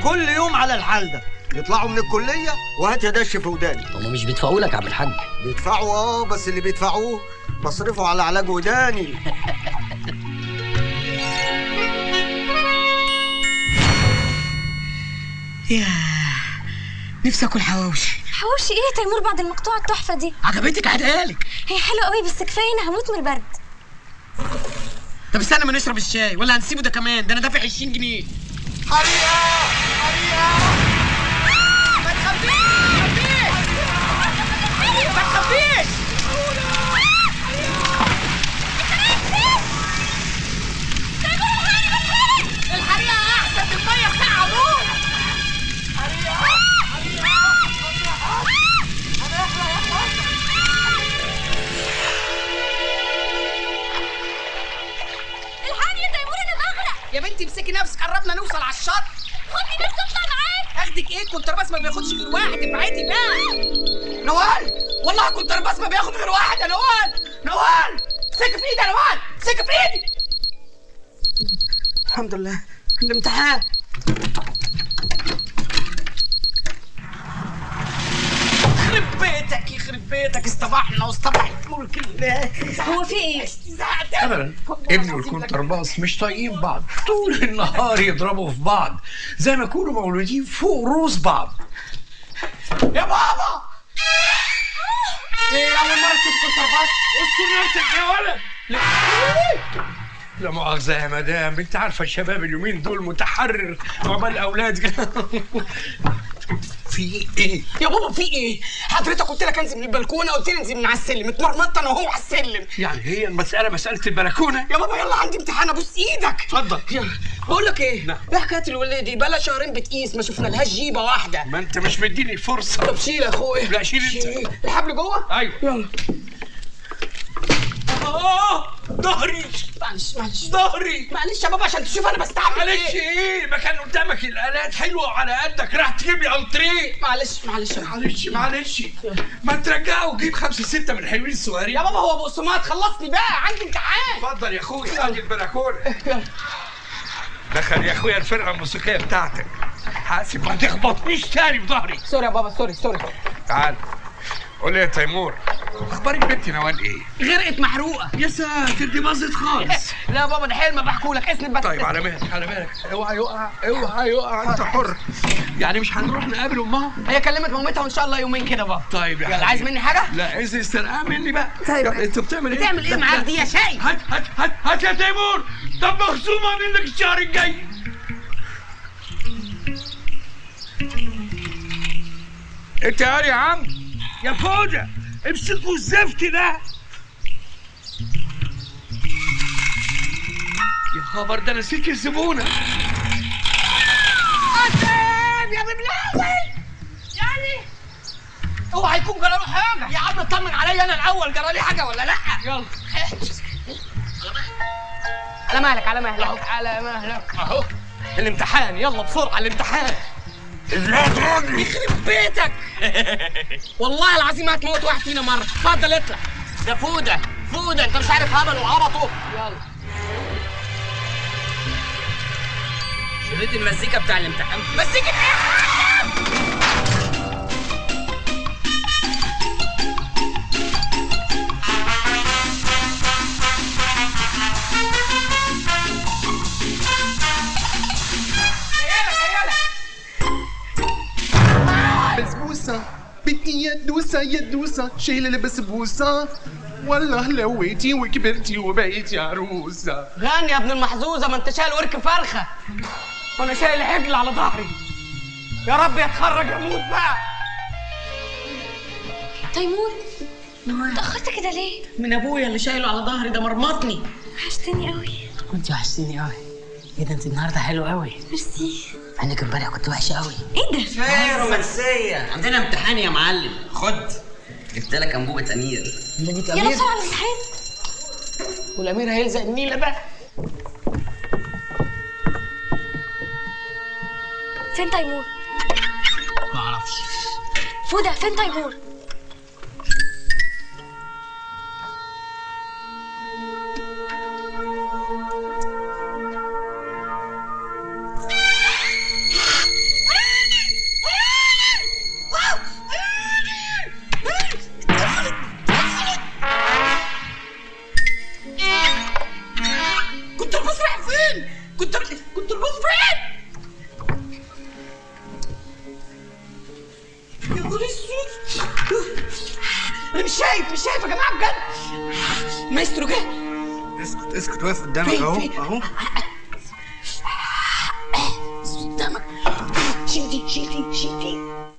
وكل يوم على الحال ده يطلعوا من الكليه وهات يا دش في وداني هم مش بيدفعوا لك يا عم الحاج بيدفعوا اه بس اللي بيدفعوه بصرفوا على علاج وداني يا نفسي اكل حواوشي حواوشي ايه يا تيمور بعد المقطوعه التحفه دي عجبتك عدالك هي حلوه قوي بس كفايه انا هموت من البرد طب استنى ما نشرب الشاي ولا هنسيبه ده كمان ده انا دافع 20 جنيه ما تخافيش الحريقة أحسن من المية بتاع أبوك الحقني يا تيمور انا بغرق يا بنتي امسكي نفسك قربنا نوصل على الشط خدني نفسي اطلع معاك اخدك ايه كونترباس ما بياخدش غير واحد ابعدي بقى نوال والله كونترباس ما بياخد غير واحد يا نوال نوال امسكي في ايدي يا نوال امسكي في ايدي الحمد لله الامتحان يخرب بيتك يخرب بيتك اصطبحنا واصطبحت ملك الله هو في ايه ابدا ابني والكونترباص مش طايقين بعض طول النهار يضربوا في بعض زي ما يكونوا مولودين فوق رؤوس بعض يا بابا ايه اول مره تشوف كونترباس استر نفسك يا ولد لا مؤاخذة يا مدام انت عارفة الشباب اليومين دول متحرر عقبال اولاد في ايه؟ يا بابا في ايه؟ حضرتك قلت لك انزل من البلكونه قلت لي انزل من على السلم اتمرمطت انا وهو على السلم يعني هي المسألة مسألة البلكونة؟ يا بابا يلا عندي امتحان ابوس ايدك اتفضل يلا بقول لك ايه؟ نعم. ايه حكايه الولاد دي؟ بقى شهرين بتقيس ما شفنا لهاش جيبه واحده ما انت مش مديني فرصة طب شيل يا اخويا لا، شيل انت. الحبل جوه؟ ايوه يلا اه ظهري معلش معلش ظهري معلش يا بابا عشان تشوف انا بستعمل معلش ايه ايه ما كان قدامك الالات حلوه على قدك راح تجيب لي انتريه معلش معلش يا بابا. معلش معلش ما ترجعه وجيب خمسه سته من الحلوين الصغيرين يا بابا هو بقسماط خلصني بقى عندي امتحان اتفضل يا اخويا ادي البلكونه يلا دخل يا اخويا الفرقه الموسيقيه بتاعتك حاسب ما تخبطنيش تاني في ظهري سوري يا بابا سوري سوري تعال قول لي يا تيمور اخبار البنت نوال ايه؟ غرقت محروقه يا ساتر دي باظت خالص لا يا بابا ده حلم بحكولك اسند بس طيب على مهلك على مهلك اوعى يقع اوعى يقع انت حر يعني مش هنروح نقابل امها؟ هي كلمت مامتها وان شاء الله يومين كده بابا طيب يا يلا حبيبي. عايز مني حاجه لا عايز استرقاء مني بقى طيب. يلا، انت بتعمل ايه؟ بتعمل ايه لا، معاك لا. دي يا شاي هات هات هات هات يا تيمور طب مخصومه منك الشهر الجاي انت يا يا عم يا فوجة امسكوا الزفت ده يا خبر ده نسيت الزبونه أسلم يا ببلاوي يعني اوعى يكون جرى له حاجه يا عم اطمن عليا انا الاول جرى لي حاجه ولا لا يلا على مهلك على مهلك على مهلك اهو الامتحان يلا بسرعه الامتحان يخرب بيتك والله العظيم هتموت واحد فينا مره اتفضل اطلع ده فوده فوده انت مش عارف هبل وعبطه يلا شريط المزيكا بتاع الامتحان مزيكة ايه بسبوسة بدي يدوسة يدوسة شايلة البسبوسة والله لويتي وكبرتي وبقيتي عروسة غني يا ابن المحظوظه ما انت شايل ورك فرخه وانا شايل حجل على ظهري يا رب يتخرج اموت بقى تيمور اتأخرت كده ليه؟ من ابويا اللي شايله على ظهري ده مرمطني وحشتني قوي كنت وحشتيني قوي ايه ده انت النهارده حلو قوي ميرسي انك امبارح كنت وحشه قوي ايه ده؟ ايه رومانسيه عندنا امتحان يا معلم خد جبت لك انبوبه امير ملك يلا امير بسرعة على الامتحان والامير هيلزق النيله بقى فين تيمور؟ ما اعرفش فودة فين تيمور؟ واقف قدامك اهو اهو قدامك شيل دي شيل دي شيل دي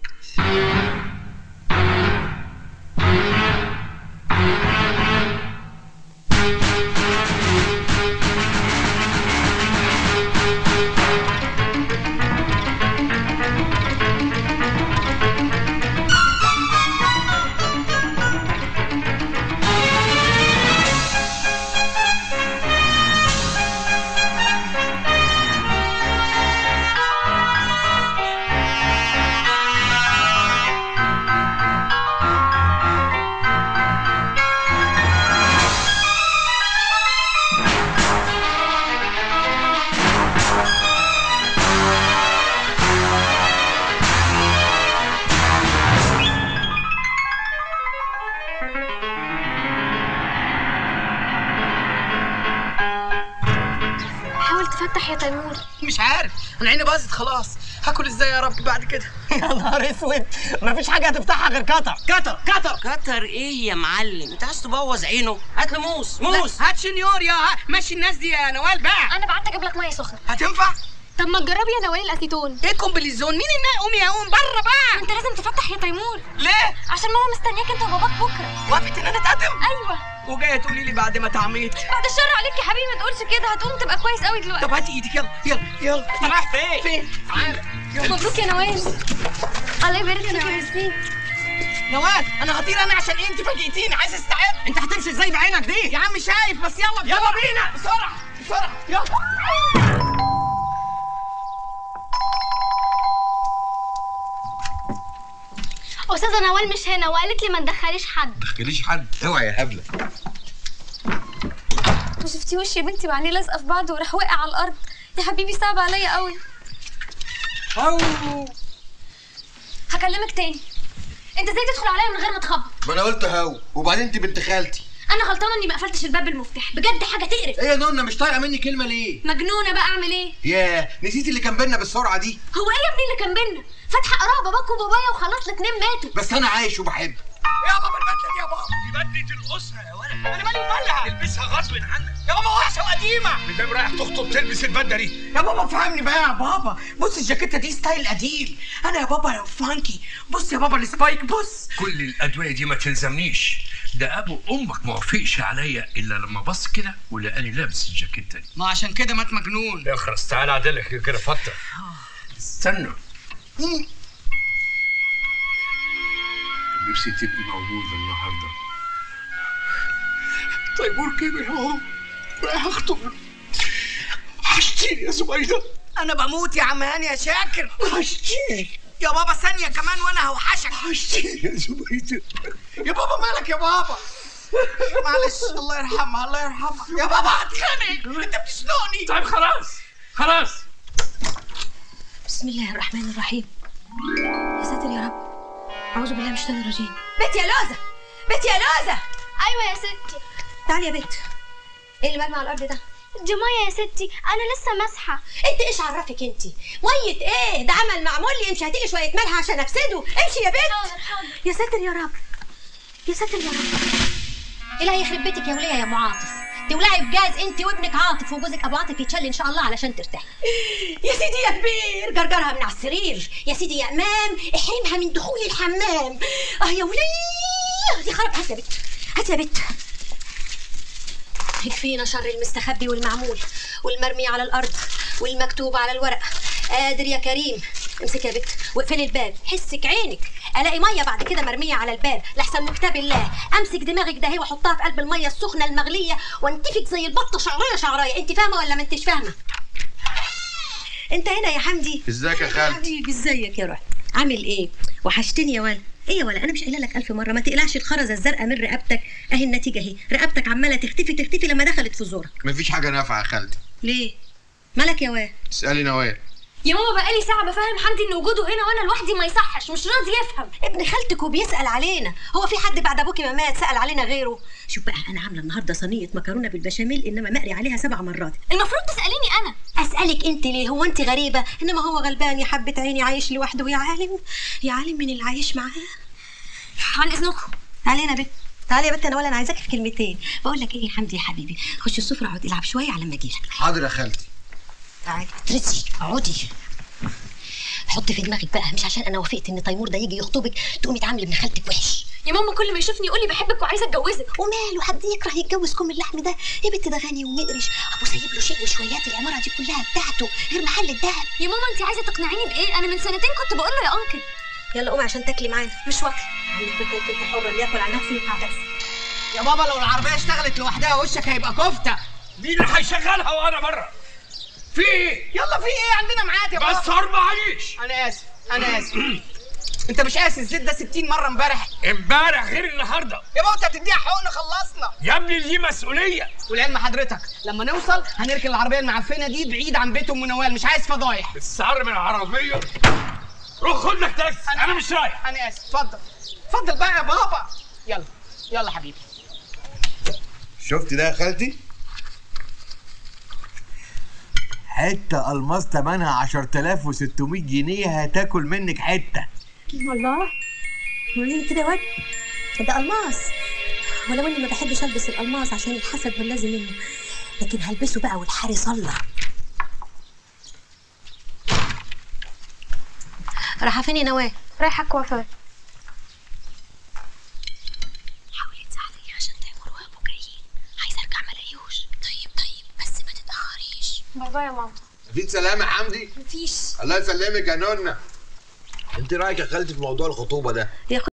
حاول تفتح يا تيمور مش عارف انا عيني باظت خلاص هاكل ازاي يا رب بعد كده يا نهار اسود مفيش حاجه هتفتحها غير قطر قطر قطر كتر ايه يا معلم انت عايز تبوظ عينه هات له موس موس هات شنيور يا مشي الناس دي يا نوال بقى انا بعت اجيب لك ميه سخنه هتنفع طب ما تجربي يا نوال الاسيتون ايه كومبليزون مين النا قومي يا قوم بره بقى انت لازم تفتح يا تيمور ليه عشان ماما مستنياك انت وباباك بكره وافقت ان انا اتقدم ايوه وجايه تقولي لي بعد ما تعميت بعد الشر عليك يا حبيبي ما تقولش كده هتقوم تبقى كويس قوي دلوقتي طب هاتي ايدك يلا يلا يلا انت رايح فين فين تعالى مبروك يا نوال الله يبارك فيك يا ياسمين نوال انا هطير انا عشان انت فاجئتيني عايز استعد انت هتمشي ازاي بعينك دي يا عم شايف بس يلا يلا بينا بسرعه بسرعه يلا استاذه نوال مش هنا وقالت لي ما تدخليش حد تخليش حد اوعى يا هبله وشفتي وشي يا بنتي وعينيه لازقه في بعض وراح واقع على الارض يا حبيبي صعب عليا قوي هكلمك تاني انت ازاي تدخل عليا من غير ما تخبط ما انا قلت هو وبعدين انت بنت خالتي انا غلطانه اني ما قفلتش الباب بالمفتاح بجد حاجه تقرف ايه يا نونا مش طايقه مني كلمه ليه مجنونه بقى اعمل ايه ياه نسيت اللي كان بينا بالسرعه دي هو ايه يا ابني اللي كان بينا فاتحه قراها باباك وبابايا وخلاص الاتنين ماتوا بس انا عايش وبحب يا بابا البدله دي يا بابا دي بدله الاسره يا ولد انا مالي ومالها البسها غصب عنك يا بابا وحشه وقديمه مدام رايح تخطب تلبس البدله دي يا بابا فهمني بقى يا بابا بص الجاكيته دي ستايل قديم انا يا بابا فانكي بص يا بابا السبايك بص كل الادويه دي ما تلزمنيش ده ابو امك ما وافقش عليا الا لما بص كده ولقاني لابس الجاكيته دي ما عشان كده مات مجنون يا خلاص تعالى اعدلك كده فتره استنى نفسي تبقي موجودة النهاردة تيمور كبر اهو رايح اخطب وحشتيني يا زبيدة انا بموت يا عم هاني يا شاكر وحشتيني يا بابا ثانيه كمان وانا هوحشك وحشتيني يا زبيدة يا بابا مالك يا بابا معلش الله يرحمها الله يرحمها يا بابا هتخانق انت بتشنقني طيب خلاص خلاص بسم الله الرحمن الرحيم يا ساتر يا رب اعوذ بالله من الشيطان الرجيم بنت يا لوزة بنت يا لوزة ايوه يا ستي تعالي يا بنت ايه اللي مرمي على الارض ده دي ميه يا ستي انا لسه ماسحه انت ايش عرفك انت ميه ايه ده عمل معمول لي امشي هاتيلي شويه ملح عشان افسده امشي يا بنت حاضر حاضر يا ساتر يا رب يا ساتر يا رب الهي يخرب بيتك يا وليه يا ام عاطف تولعي بجاز انت وابنك عاطف وجوزك ابو عاطف يتشل ان شاء الله علشان ترتاحي يا سيدي يا كبير جرجرها من على السرير يا سيدي يا امام احرمها من دخول الحمام اه يا وليه دي خرب هات يا بت هات يا بت يكفينا شر المستخبي والمعمول والمرمي على الارض والمكتوب على الورق قادر يا كريم امسك يا بت واقفلي الباب حسك عينك الاقي ميه بعد كده مرميه على الباب لحسن كتاب الله امسك دماغك ده واحطها في قلب الميه السخنه المغليه وانتفك زي البطه شعرايه شعرايه انت فاهمه ولا ما انتش فاهمه انت هنا يا حمدي ازيك يا خالتي حبيبي ازيك يا روح عامل ايه وحشتني يا ولا ايه يا ولا انا مش قايله لك الف مره ما تقلعش الخرزه الزرقاء من رقبتك اهي النتيجه اهي رقبتك عماله تختفي تختفي لما دخلت في زورك مفيش حاجه نافعه يا خالتي ليه مالك يا واد اسالي نوال يا ماما بقالي ساعه بفهم حمدي ان وجوده هنا وانا لوحدي ما يصحش مش راضي يفهم ابن خالتك وبيسال علينا هو في حد بعد ابوكي ما مات سال علينا غيره شوف بقى انا عامله النهارده صينيه مكرونه بالبشاميل انما مقري عليها سبع مرات المفروض تساليني انا اسالك انت ليه هو انت غريبه انما هو غلبان يا حبه عيني عايش لوحده يا عالم يا عالم من اللي عايش معاه عن اذنكم علينا بنت تعالي يا بنت انا ولا انا عايزاك في كلمتين بقول لك ايه يا حمدي يا حبيبي خش السفره اقعد العب شويه على ما اجيلك حاضر يا خالتي تعالي ترسي اقعدي حطي في دماغك بقى مش عشان انا وافقت ان تيمور ده يجي يخطبك تقومي تعاملي ابن خالتك وحش يا ماما كل ما يشوفني يقول لي بحبك وعايزه اتجوزك وماله حد يكره يتجوز كم اللحم ده يا بنت ده غني ومقرش ابو سايب له شيء وشويات العماره دي كلها بتاعته غير محل الدهب يا ماما انت عايزه تقنعيني بايه انا من سنتين كنت بقول له يا انكل يلا قومي عشان تاكلي معانا مش واكله عندك بنت انت حره اللي ياكل على نفسه يقع بس يا بابا لو العربيه اشتغلت لوحدها وشك هيبقى كفته مين اللي هيشغلها وانا بره في ايه يلا في ايه عندنا ميعاد يا بابا بس اربع عيش انا اسف انا اسف انت مش قاسي الزيت ده 60 مره امبارح امبارح غير النهارده يا بابا انت هتديها حقن خلصنا يا ابني دي مسؤوليه والعلم حضرتك لما نوصل هنركن العربيه المعفنه دي بعيد عن بيت ام نوال مش عايز فضايح السعر من العربيه روح خد لك تاكسي انا مش رايح انا اسف اتفضل اتفضل بقى يا بابا يلا يلا حبيبي شفت ده يا خالتي حتة ألماس تمنها 10600 جنيه هتاكل منك حتة الله وريني كده يا واد ده الماس ولو اني ما بحبش البس الالماس عشان الحسد واللازم منه لكن هلبسه بقى والحارس الله رايحه فين يا نواه رايحه كوافير حاولي تساعديني عشان تامر وابو جايين عايزه ارجع ما الاقيهوش طيب طيب بس ما تتاخريش باي باي يا ماما مفيش سلام يا حمدي مفيش الله يسلمك يا نونا انت رايك يا خالتي في موضوع الخطوبة ده يا